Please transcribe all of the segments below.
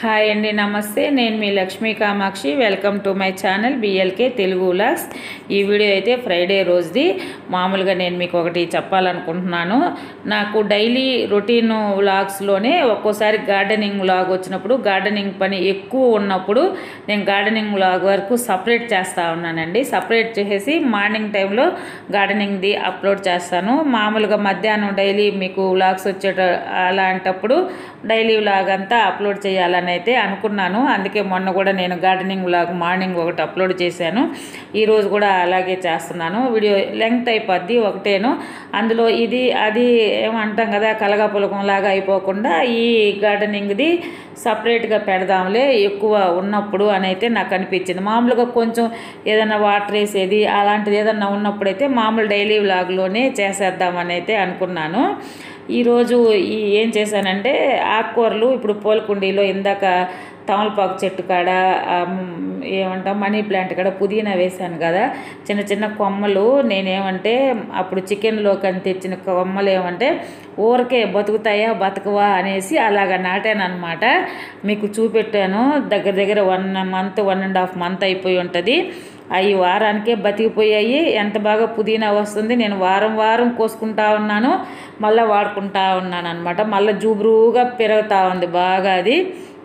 hi అండి నమస్తే నేను మీ Lakshmi Kamakshi welcome to my channel BLK Telugu vlogs ఈ వీడియో అయితే ఫ్రైడే రోజుది మామూలుగా నేను మీకు ఒకటి చెప్పాలనుకుంటున్నాను నాకు డైలీ రొటీన్ వ్లాగ్స్లోనే ఒక్కోసారి గార్డెనింగ్ వ్లాగ్ వచ్చినప్పుడు గార్డెనింగ్ పని ఎక్కువ ఉన్నప్పుడు నేను గార్డెనింగ్ వ్లాగ్ వరకు సపరేట్ చేస్తూ ఉన్నానండి సపరేట్ చేసేసి మార్నింగ్ టైంలో గార్డెనింగ్ది అప్లోడ్ చేస్తాను మామూలుగా మధ్యాహ్నం డైలీ మీకు వ్లాగ్స్ వచ్చేట అలాంటప్పుడు డైలీ వ్లాగ్ అంతా అప్లోడ్ చేయాలని అయితే అనుకున్నాను అందుకే మొన్న కూడా నేను గార్డెనింగ్ వ్లాగ్ మార్నింగ్ ఒకటి అప్లోడ్ చేశాను ఈరోజు కూడా అలాగే చేస్తున్నాను వీడియో లెంగ్త్ అయిపోద్ది ఒకటేను అందులో ఇది అది ఏమంటాం కదా కలగపులకం లాగా అయిపోకుండా ఈ గార్డెనింగ్ది సపరేట్గా పెడదాంలే ఎక్కువ ఉన్నప్పుడు అని అయితే నాకు అనిపించింది మామూలుగా కొంచెం ఏదైనా వాటర్ వేసేది అలాంటిది ఏదన్నా ఉన్నప్పుడైతే మామూలు డైలీ వ్లాగ్లోనే చేసేద్దామని అయితే అనుకున్నాను ఈరోజు ఈ ఏం చేశానంటే ఆకుకూరలు ఇప్పుడు పూలకుండీలో ఇందాక తమలపాకు చెట్టు కాడ ఆ, మ్, ఏమంటాం మనీ ప్లాంట్ కాడ పుదీనా వేశాను కదా చిన్న చిన్న కొమ్మలు నేనేమంటే అప్పుడు చికెన్లో కానీ తెచ్చిన కొమ్మలు ఏమంటే ఊరకే బతుకుతాయా బతకవా అనేసి అలాగ నాటాను అనమాట మీకు చూపెట్టాను దగ్గర దగ్గర one month one and half month అయిపోయి ఉంటుంది అవి వారానికే బతికిపోయాయి ఎంత బాగా పుదీనా వస్తుంది నేను వారం వారం కోసుకుంటా ఉన్నాను మళ్ళీ వాడుకుంటా ఉన్నాను అనమాట మళ్ళీ జూబురుగా పెరుగుతూ ఉంది బాగా అది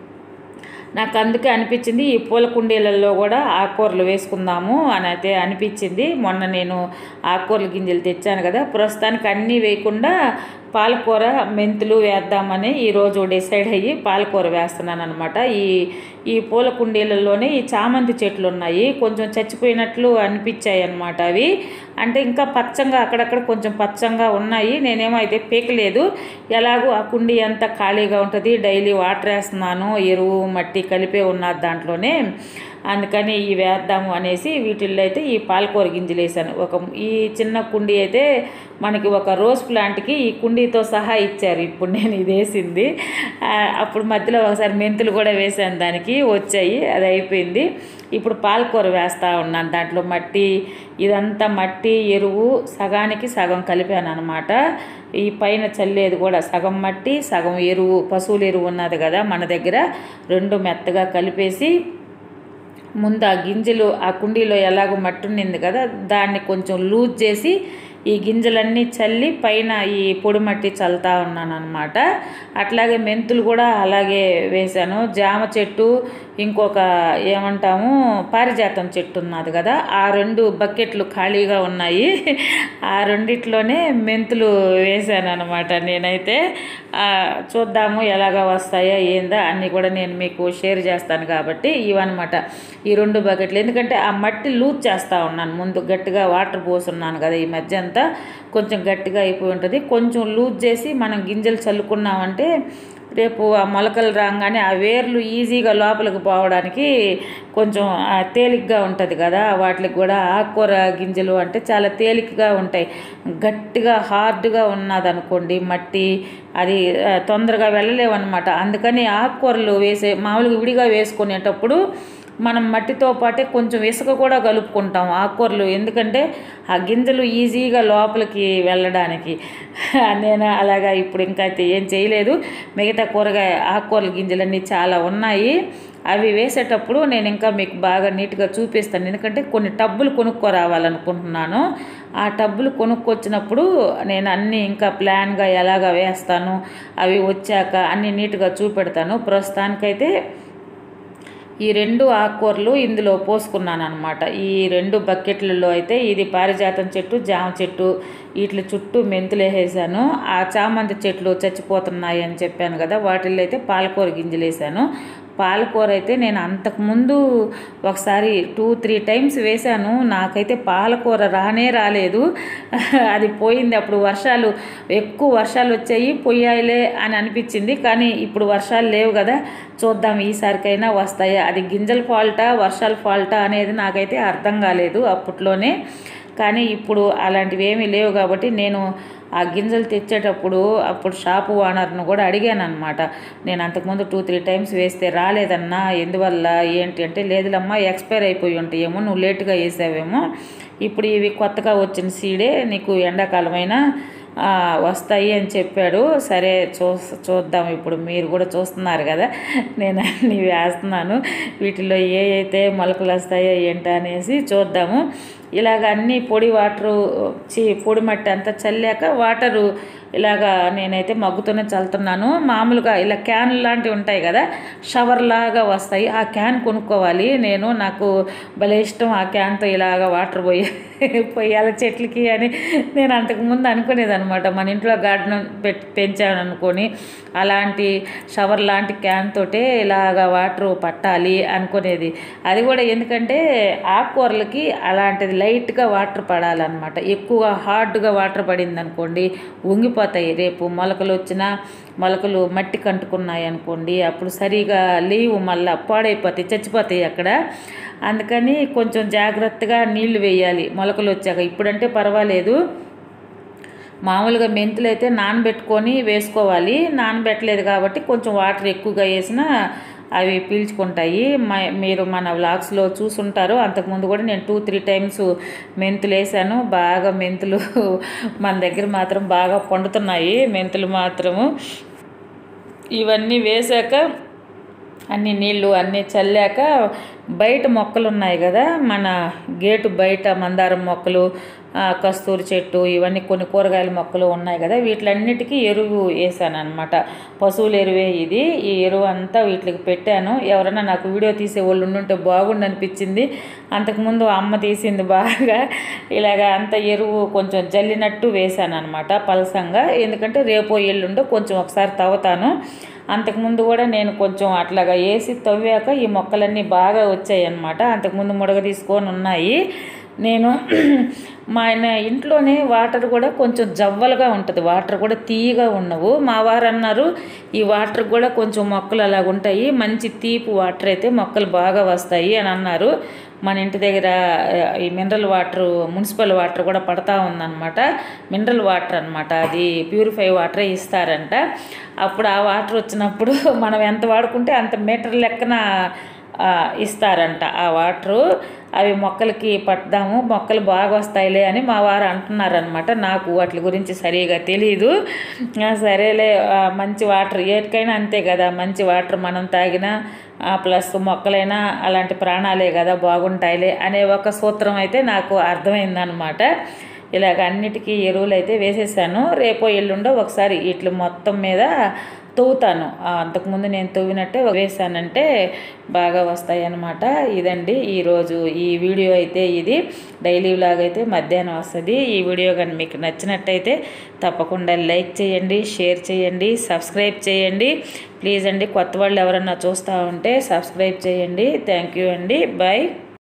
నాకు అందుకే అనిపించింది ఈ పూల కుండీలలో కూడా ఆకుకూరలు వేసుకుందాము అని అయితే అనిపించింది మొన్న నేను ఆకుకూరల గింజలు తెచ్చాను కదా ప్రస్తుతానికి అన్నీ వేయకుండా పాలకూర మెంతులు వేద్దామని ఈరోజు డిసైడ్ అయ్యి పాలకూర వేస్తున్నాను అనమాట ఈ ఈ పూల కుండీలలోనే ఈ చామంతి చెట్లు ఉన్నాయి కొంచెం చచ్చిపోయినట్లు అనిపించాయి అనమాట అవి అంటే ఇంకా పచ్చంగా అక్కడక్కడ కొంచెం పచ్చంగా ఉన్నాయి నేనేమో అయితే పీకలేదు ఎలాగో ఆ కుండీ అంతా ఖాళీగా ఉంటుంది డైలీ వాటర్ వేస్తున్నాను ఎరువు మట్టి కలిపే ఉన్నది దాంట్లోనే అందుకని ఈ వేద్దాము అనేసి వీటిల్లో అయితే ఈ పాలకూర గింజలు వేసాను ఒక ఈ చిన్న కుండీ అయితే మనకి ఒక రోజ్ ప్లాంట్కి ఈ కుండీతో సహా ఇచ్చారు ఇప్పుడు నేను ఇది వేసింది ఆ, అప్పుడు మధ్యలో ఒకసారి మెంతులు కూడా వేసాను దానికి వచ్చాయి అది అయిపోయింది ఇప్పుడు పాలకూర వేస్తూ ఉన్నాను దాంట్లో మట్టి ఇదంతా మట్టి ఎరువు సగానికి సగం కలిపాను అనమాట ఈ పైన చల్లేది కూడా సగం మట్టి సగం ఎరువు పశువుల ఎరువు ఉన్నది కదా మన దగ్గర రెండు మెత్తగా కలిపేసి ముందు ఆ గింజలు ఆ కుండీలో ఎలాగో మట్టి ఉండింది కదా దాన్ని కొంచెం లూజ్ చేసి ఈ గింజలన్నీ చల్లి పైన ఈ పొడి మట్టి చల్లుతా ఉన్నాను అనమాట అట్లాగే మెంతులు కూడా అలాగే వేశాను జామ చెట్టు ఇంకొక ఏమంటాము పారిజాతం చెట్టు ఉన్నది కదా ఆ రెండు బకెట్లు ఖాళీగా ఉన్నాయి ఆ రెండిట్లోనే మెంతులు వేశాను అనమాట నేనైతే ఆ, చూద్దాము ఎలాగ వస్తాయా ఏందా అన్నీ కూడా నేను మీకు షేర్ చేస్తాను కాబట్టి ఇవన్నమాట ఈ రెండు బకెట్లు ఎందుకంటే ఆ మట్టి లూజ్ చేస్తూ ఉన్నాను ముందు గట్టిగా వాటర్ పోసున్నాను కదా ఈ మధ్య అంతా కొంచెం గట్టిగా అయిపోయి ఉంటుంది కొంచెం లూజ్ చేసి మనం గింజలు చల్లుకున్నామంటే రేపు ఆ మొలకలు రాగానే ఆ వేర్లు ఈజీగా లోపలికి పోవడానికి కొంచెం ఆ, తేలిగ్గా ఉంటుంది కదా వాటికి కూడా ఆకుకూర గింజలు అంటే చాలా తేలికగా ఉంటాయి గట్టిగా హార్డ్గా ఉన్నదనుకోండి మట్టి అది ఆ, తొందరగా వెళ్ళలేవన్నమాట అందుకని ఆకుకూరలు వేసే మామూలుగా విడిగా వేసుకునేటప్పుడు మనం మట్టితో పాటే కొంచెం ఇసుక కూడా కలుపుకుంటాం ఆకుకూరలు ఎందుకంటే ఆ గింజలు ఈజీగా లోపలికి వెళ్ళడానికి నేను అలాగా ఇప్పుడు ఇంకా అయితే ఏం చేయలేదు మిగతా కూరగాయ ఆకుకూరల గింజలన్నీ చాలా ఉన్నాయి అవి వేసేటప్పుడు నేను ఇంకా మీకు బాగా నీట్గా చూపిస్తాను ఎందుకంటే కొన్ని టబ్బులు కొనుక్కోరావాలనుకుంటున్నాను ఆ టబ్బులు కొనుక్కొచ్చినప్పుడు నేను అన్నీ ఇంకా ప్లాన్గా ఎలాగ వేస్తాను అవి వచ్చాక అన్నీ నీట్గా చూపెడతాను ప్రస్తుతానికైతే ఈ రెండు ఆకుకూరలు ఇందులో పోసుకున్నాను అనమాట ఈ రెండు బకెట్లలో అయితే ఇది పారిజాతం చెట్టు జామ చెట్టు వీటి చుట్టూ మెంతులు వేసాను ఆ చామంతి చెట్లు చచ్చిపోతున్నాయి అని చెప్పాను కదా వాటిల్లో అయితే పాలకూర గింజలు వేసాను పాలకూర అయితే నేను అంతకుముందు ఒకసారి టూ త్రీ టైమ్స్ వేశాను నాకైతే పాలకూర రానే రాలేదు అది పోయింది అప్పుడు వర్షాలు ఎక్కువ వర్షాలు వచ్చాయి పొయ్యాయిలే అని అనిపించింది కానీ ఇప్పుడు వర్షాలు లేవు కదా చూద్దాం ఈసారికైనా వస్తాయా అది గింజల ఫాల్టా వర్షాల ఫాల్టా అనేది నాకైతే అర్థం కాలేదు అప్పట్లోనే కానీ ఇప్పుడు అలాంటివి ఏమీ లేవు కాబట్టి నేను ఆ గింజలు తెచ్చేటప్పుడు అప్పుడు షాపు ఓనర్ను కూడా అడిగాను అనమాట నేను అంతకుముందు టూ త్రీ టైమ్స్ వేస్తే రాలేదన్నా ఎందువల్ల ఏంటి అంటే లేదులమ్మా ఎక్స్పైర్ అయిపోయి ఉంటాయేమో నువ్వు లేటుగా వేసావేమో ఇప్పుడు ఇవి కొత్తగా వచ్చిన సీడే నీకు ఎండాకాలమైనా ఆ, వస్తాయి అని చెప్పాడు సరే చూ చూద్దాం ఇప్పుడు మీరు కూడా చూస్తున్నారు కదా నేను అన్ని వేస్తున్నాను వీటిలో ఏ అయితే మొలకలు వస్తాయో ఏంటో అనేసి చూద్దాము ఇలాగ అన్ని పొడి వాటరు చి పొడి మట్టి అంతా చల్లాక వాటరు ఇలాగా నేనైతే మగ్గుతూనే చల్లుతున్నాను మామూలుగా ఇలా క్యాన్ లాంటివి ఉంటాయి కదా షవర్ లాగా వస్తాయి ఆ క్యాన్ కొనుక్కోవాలి నేను నాకు భలే ఇష్టం ఆ క్యాన్తో ఇలాగ వాటర్ పోయి పొయ్యాలి చెట్లకి అని నేను అంతకుముందు అనుకునేది అనమాట మన ఇంట్లో గార్డెన్ పెట్టి పెంచాను అనుకొని అలాంటి షవర్ లాంటి క్యాన్ తోటే ఇలాగ వాటర్ పట్టాలి అనుకునేది అది కూడా ఎందుకంటే ఆకుకూరలకి అలాంటిది లైట్గా వాటర్ పడాలన్నమాట ఎక్కువ హార్డ్గా వాటర్ పడింది అనుకోండి వంగిపోతాయి రేపు మొలకలు వచ్చినా మొలకలు మట్టి కంటుకున్నాయి అనుకోండి అప్పుడు సరిగా లేవు మళ్ళీ పాడైపోతాయి చచ్చిపోతాయి అక్కడ అందుకని కొంచెం జాగ్రత్తగా నీళ్లు వేయాలి మొలకలు వచ్చాక ఇప్పుడంటే పర్వాలేదు మామూలుగా మెంతులు అయితే నానబెట్టుకొని వేసుకోవాలి నానబెట్టలేదు కాబట్టి కొంచెం వాటర్ ఎక్కువగా వేసినా అవి పీల్చుకుంటాయి మ- మీరు మన వ్లాగ్స్లో చూసుంటారు అంతకుముందు కూడా నేను టూ త్రీ టైమ్స్ మెంతులు వేసాను బాగా మెంతులు మన దగ్గర మాత్రం బాగా పండుతున్నాయి మెంతులు మాత్రము ఇవన్నీ వేసాక అన్ని నీళ్ళు అన్నీ చల్లాక బయట మొక్కలు ఉన్నాయి కదా మన గేటు బయట మందారం మొక్కలు ఆ, కస్తూరి చెట్టు ఇవన్నీ కొన్ని కూరగాయల మొక్కలు ఉన్నాయి కదా వీటిలన్నిటికీ ఎరువు వేసాను అనమాట పశువుల ఎరువే ఇది ఈ ఎరువు అంతా వీటికి పెట్టాను ఎవరైనా నాకు వీడియో తీసే వాళ్ళు ఉండుంటే బాగుండు అనిపించింది అంతకుముందు అమ్మ తీసింది బాగా ఇలాగ అంత ఎరువు కొంచెం జల్లినట్టు వేసాను అనమాట పలసంగా ఎందుకంటే రేపో ఎల్లుండో కొంచెం ఒకసారి తవ్వుతాను అంతకుముందు కూడా నేను కొంచెం అట్లాగా వేసి తవ్వాక ఈ మొక్కలన్నీ బాగా వచ్చాయి అన్నమాట అంతకుముందు ముడగ తీసుకొని ఉన్నాయి నేను మా ఆయన ఇంట్లోనే వాటర్ కూడా కొంచెం జవ్వలుగా ఉంటుంది వాటర్ కూడా తీయగా ఉండవు మా వారు అన్నారు ఈ వాటర్ కూడా కొంచెం మొక్కలు అలాగ ఉంటాయి మంచి తీపి వాటర్ అయితే మొక్కలు బాగా వస్తాయి అని అన్నారు మన ఇంటి దగ్గర ఆ, ఈ మినరల్ వాటర్ మున్సిపల్ వాటర్ కూడా పడతా ఉందన్నమాట మినరల్ వాటర్ అన్నమాట అది ప్యూరిఫై వాటరే ఇస్తారంట అప్పుడు ఆ వాటర్ వచ్చినప్పుడు మనం ఎంత వాడుకుంటే అంత మీటర్ లెక్కన ఆ, ఇస్తారంట ఆ వాటరు అవి మొక్కలకి పడదాము మొక్కలు బాగా వస్తాయిలే అని మా వారు అంటున్నారనమాట నాకు వాటి గురించి సరిగా తెలియదు ఆ, సరేలే ఆ, మంచి వాటర్ ఏటికైనా అంతే కదా మంచి వాటర్ మనం తాగినా ప్లస్ మొక్కలైనా అలాంటి ప్రాణాలే కదా బాగుంటాయిలే అనే ఒక సూత్రం అయితే నాకు అర్థమైందనమాట ఇలాగ అన్నిటికీ ఎరువులు అయితే వేసేసాను రేపో ఎల్లుండో ఒకసారి వీటి మొత్తం మీద తవ్వుతాను ఆ, అంతకుముందు నేను తవ్వినట్టే వేసానంటే బాగా వస్తాయి అన్నమాట ఇదండి ఈరోజు ఈ వీడియో అయితే ఇది డైలీ వ్లాగ్ అయితే మధ్యాహ్నం వస్తుంది ఈ వీడియో కానీ మీకు నచ్చినట్టయితే తప్పకుండా లైక్ చేయండి షేర్ చేయండి సబ్స్క్రైబ్ చేయండి ప్లీజ్ అండి కొత్త వాళ్ళు ఎవరన్నా చూస్తూ ఉంటే సబ్స్క్రైబ్ చేయండి థ్యాంక్ యూ అండి బాయ్